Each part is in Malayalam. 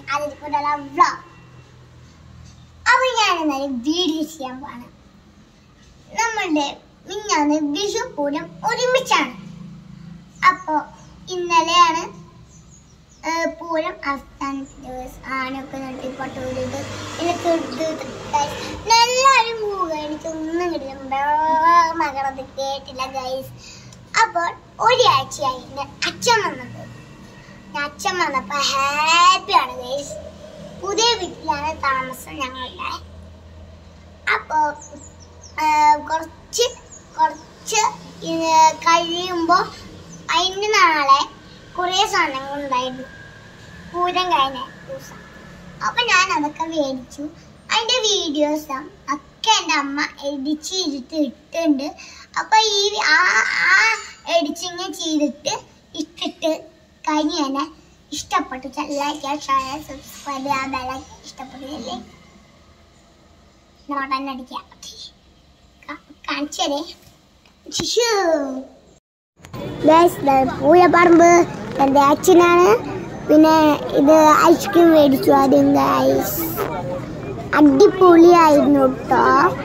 അതിൽക്കൂടെയുള്ള വ്ളോഗ് അപ്പൊ ഞാൻ എന്നാലും വീഡിയോ ചെയ്യാൻ പോവാണ് നമ്മളുടെ മിഞ്ഞാന്ന് വിഷു പൂരം ഒരുമിച്ചാണ് അപ്പോ ഇന്നലെയാണ് ഏ, പൂരം അവസാന ദിവസം ആനൊക്കെ നട്ടി പട്ടൂരിട്ട് എനിക്ക് എല്ലാവരും പോവുക എനിക്കൊന്നും കിട്ടില്ല മകളത് കേട്ടില്ല ഗൈസ് അപ്പോൾ ഒരാഴ്ചയായി എൻ്റെ അച്ഛൻ വന്നത് ഞാൻ അച്ഛൻ വന്നപ്പോൾ ഹാപ്പിയാണ് ഗൈസ് പുതിയ വീട്ടിലാണ് താമസം ഞങ്ങളുടെ അപ്പോൾ കുറച്ച് കുറച്ച് ഇത് കഴിയുമ്പോൾ അതിന് നാളെ കുറേ സാധനങ്ങൾ ഉണ്ടായിരുന്നു പൂരം കഴിഞ്ഞ ദിവസം അപ്പൊ ഞാൻ അതൊക്കെ മേടിച്ചു അതിന്റെ വീഡിയോസ് ഒക്കെ എൻ്റെ അമ്മ എഡിറ്റ് ചെയ്തിട്ട് ഇട്ടുണ്ട് അപ്പൊ ഈ ആ ആ എഡിറ്റിങ് ചെയ്തിട്ട് ഇട്ടിട്ട് കഴിഞ്ഞ് തന്നെ ഇഷ്ടപ്പെട്ടു ലൈക്ക് ഷെയർ സബ്സ്ക്രൈബ് ആ ബെല്ല ഇഷ്ടപ്പെട്ടില്ലേ നോട്ടന്നെ അടിക്കാം കാണിച്ചു തരേ ശിശു പൂയപ്പറമ്പ് എൻ്റെ അച്ഛനാണ് പിന്നെ ഇത് ഐസ്ക്രീം മേടിച്ചു ആദ്യം ഗൈസ് അടിപൊളിയായിരുന്നു കേട്ടോ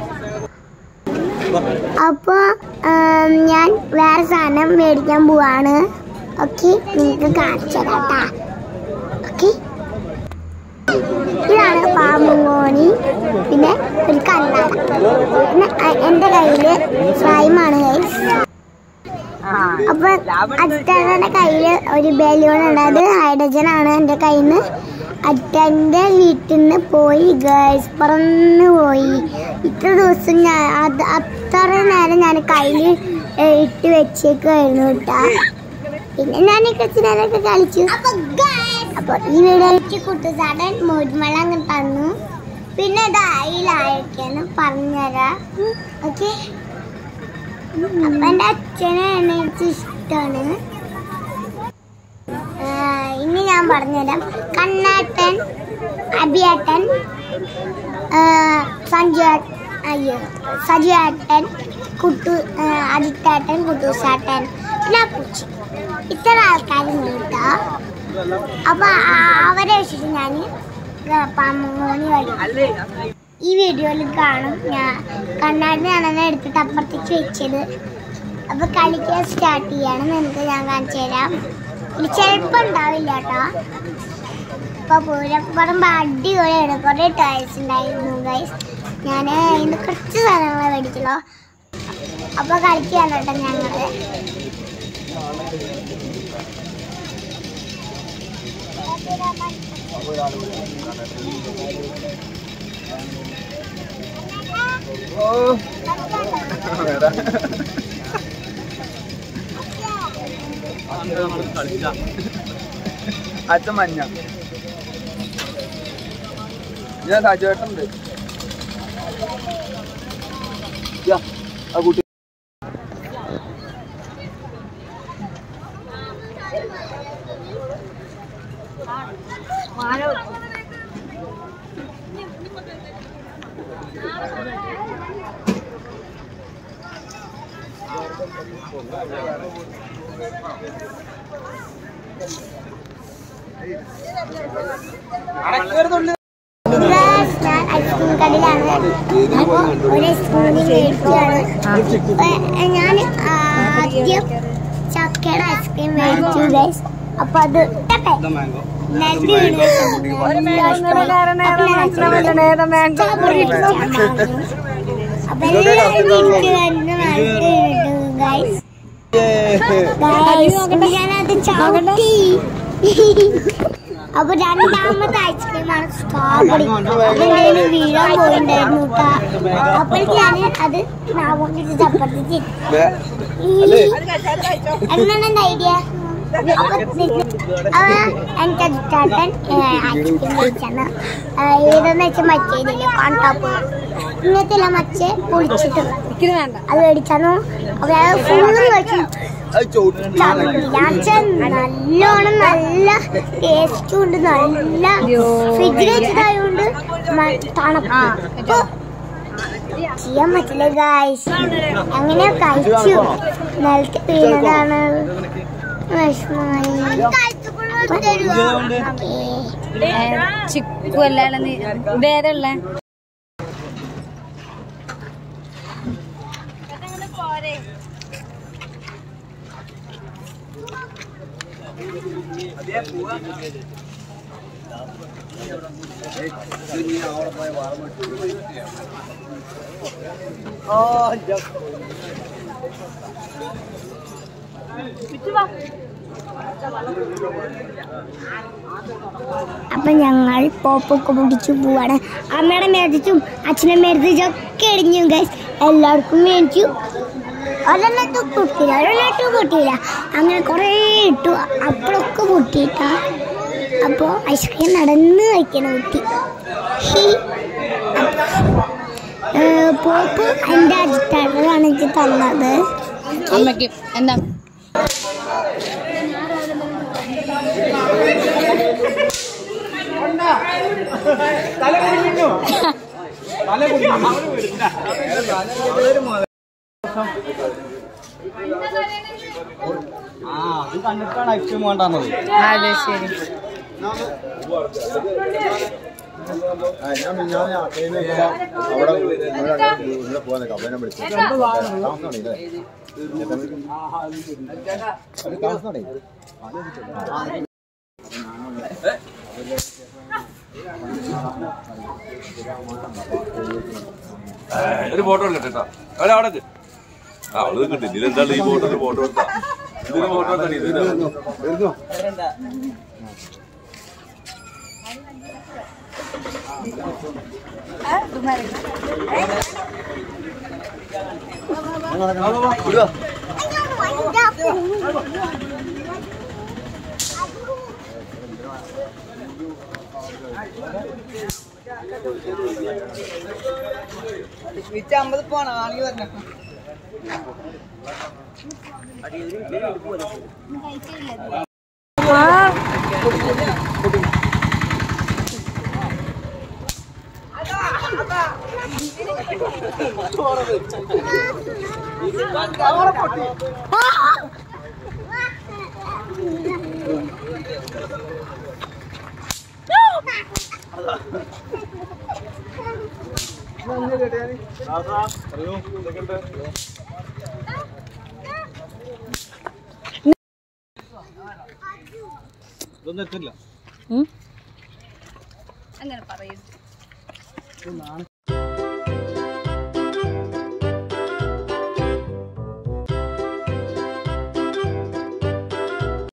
അപ്പോൾ ഞാൻ വേറെ സാധനം മേടിക്കാൻ പോവാണ് ഓക്കെ നിങ്ങൾക്ക് കാണിച്ചു തരാം കേട്ടാ ഓക്കെ ഇതാണ് പാമ്പുങ്കോണി പിന്നെ ഒരു കണ്ണാട പിന്നെ അ- എൻ്റെ കയ്യിൽ സ്ലൈമാണ് ഗൈസ് അപ്പൊ അച്ഛൻ്റെ കയ്യില് ഒരു ബലൂൺ ഉണ്ട് അത് ഹൈഡ്രജൻ ആണ് എൻ്റെ കയ്യിൽ നിന്ന് അച്ഛൻ്റെ വീട്ടിൽ നിന്ന് പോയി ഗേൾസ് പറന്ന് പോയി ഇത്ര ദിവസം ഞാൻ അത് അത്ര നേരം ഞാൻ കയ്യിൽ ഇട്ട് വെച്ചേക്കായിരുന്നു കേട്ടാ പിന്നെ ഞാൻ കുറച്ച് നേരമൊക്കെ കളിച്ചു അപ്പൊ ഈ വീഡിയോയ്ക്ക് കുട്ടുസാടൻ മോരുമല അങ്ങ് തന്നു പിന്നെ ഇത് അയിലായിരിക്കാന്ന് പറഞ്ഞുതരാം ഓക്കെ അപ്പൊ എന്റെ അച്ഛനെ എനിക്ക് ഇഷ്ടമാണ് ഇനി ഞാൻ പറഞ്ഞുതരാം കണ്ണാട്ടൻ അബിയേട്ടൻ സഞ്ജു അയ്യോ സജു ഏട്ടൻ കുട്ടു അജിത്തേട്ടൻ കുട്ടൂസാട്ടൻ പിന്നെ പൂച്ചി ഇത്ര ആൾക്കാരുണ്ട് കേട്ടോ അപ്പൊ ആ- അവരെ വെച്ചിട്ട് ഞാൻ പാമ്പോണി കളി ഈ വീഡിയോയിൽ കാണും ഞാൻ കണ്ണാടിനാണെന്ന് എടുത്തിട്ട് അപ്പുറത്തേക്ക് വെച്ചത് അപ്പൊ കളിക്കാൻ സ്റ്റാർട്ട് ചെയ്യാണ് നിങ്ങൾക്ക് ഞാൻ കാണിച്ചു തരാം ഇത് ചിലപ്പോ ഉണ്ടാവില്ല കേട്ടോ അപ്പൊ പൂരപ്പറമ്പ് അടിപൊളിയാണ് കുറെ ടൈൽസ് ഉണ്ടായിരുന്നു ഗൈസ് ഞാൻ ഇന്ന് കുറച്ച് സാധനങ്ങൾ മേടിച്ചല്ലോ അപ്പൊ കളിക്കുകയാണ് കേട്ടോ ഞങ്ങള് അച്ഛൻ മഞ്ഞ ഞാൻ സജുവേട്ടുണ്ട് ആ കുട്ടി Guys, ഞാൻ ഐസ്ക്രീം കടയിലാണ് അപ്പൊ ഒരു ഐസ്ക്രീം മേടിക്കുകയാണ് അപ്പൊ ഞാൻ ആദ്യം ചക്കയുടെ ഐസ്ക്രീം മേടിച്ചു ഗൈസ് അപ്പൊ അത് ഇട്ടട്ടെ. നെല്ല് വീണ് വെച്ചിട്ടുണ്ട്. അപ്പൊ ഞാൻ strawberry വാങ്ങി. അപ്പൊ എല്ലാവരും വീട്ടിൽ വന്ന് വാങ്ങിയിട്ടുണ്ട് guys. Guys, ഞാനത് ചവിട്ടി അപ്പൊ രണ്ടാമത്തെ ഐസ്ക്രീമാണ് സ്ട്രോബെറി അതെന്തായാലും വീഴാൻ പോയിണ്ടായിരുന്നു കേട്ടോ അപ്പോൾ ഞാൻ അത് നാവോണ്ടിട്ട് ചപ്പത്തി എന്താണ് എന്റെ ഐഡിയ അപ്പൊ എനിക്ക് ചേട്ടൻ ഐസ്ക്രീം കഴിച്ചാണ് ഏതെന്ന് വെച്ചാൽ മറ്റേതില്ല കോൺടോപ്പ് ഇങ്ങനത്തെ എല്ലാം മറ്റേ പൊളിച്ചിട്ട് അത് മേടിച്ചാന്നു അപ്പൊ ഫുള്ള് കഴിച്ചു ചമ്പിലാച്ച നല്ലോണം നല്ല ടേസ്റ്റും ഉണ്ട് നല്ല ഫ്രിഡ്ജിൽ വെച്ചതായോണ്ട് മ- തണുപ്പ് ഇപ്പൊ ചെയ്യാൻ പറ്റില്ല ഗായ്സ് അങ്ങനെ കഴിച്ചു നിലത്ത് വീണതാണ് വിഷമായി ചിക്കു അല്ലാതെ ഇതേതുള്ള അപ്പൊ ഞങ്ങൾ പോപ്പൊക്കെ പിടിച്ചു പോവാണ് അമ്മയുടെ മേടിച്ചും അച്ഛനെ മേടിച്ചും ഒക്കെ ഇടിഞ്ഞു ഗൈസ് എല്ലാവർക്കും മേടിച്ചു ഒരെണ്ണത്തും പൊട്ടിയില്ല ഒരെണ്ണത്തും പൊട്ടിയില്ല അങ്ങനെ കുറേ ഇട്ടു അപ്പോഴൊക്കെ പൊട്ടിയിട്ടാ അപ്പോൾ ഐസ്ക്രീം നടന്ന് കഴിക്കണ കുട്ടി ഹീ. ഏ, പോപ്പ് എൻ്റെ അജിറ്റാണ് എനിക്ക് തന്നത് അമ്മയ്ക്ക് എന്താ ആ അത് കണ്ടിട്ടാണ് ഐസ്ക്രീം വേണ്ടാന്നത് അതെ ശരി ഞാൻ മിഞ്ഞാന്ന് അക്കയിൽ അവിടെ ഇവിടെ പോകാൻ കമ്പനെ വിളിച്ചു താമസമാണേ താമസമാണേ ഒരു ഫോട്ടോ എടുക്കട്ടെ കേട്ടോ അവിടെ അവിടെ നിക്ക്. ആ അവള് കിട്ടി ഇതെന്താണ് ഈ ഫോട്ടോ ഫോട്ടോ എടുത്താ ഇതിന് ഫോട്ടോ എടുത്താ ഇതിന് അമ്പത് പോണോ ആണെങ്കിൽ വരണം ഇതൊന്നും എത്തില്ല അങ്ങനെ പറയരുത് ഇതൊന്നാണ്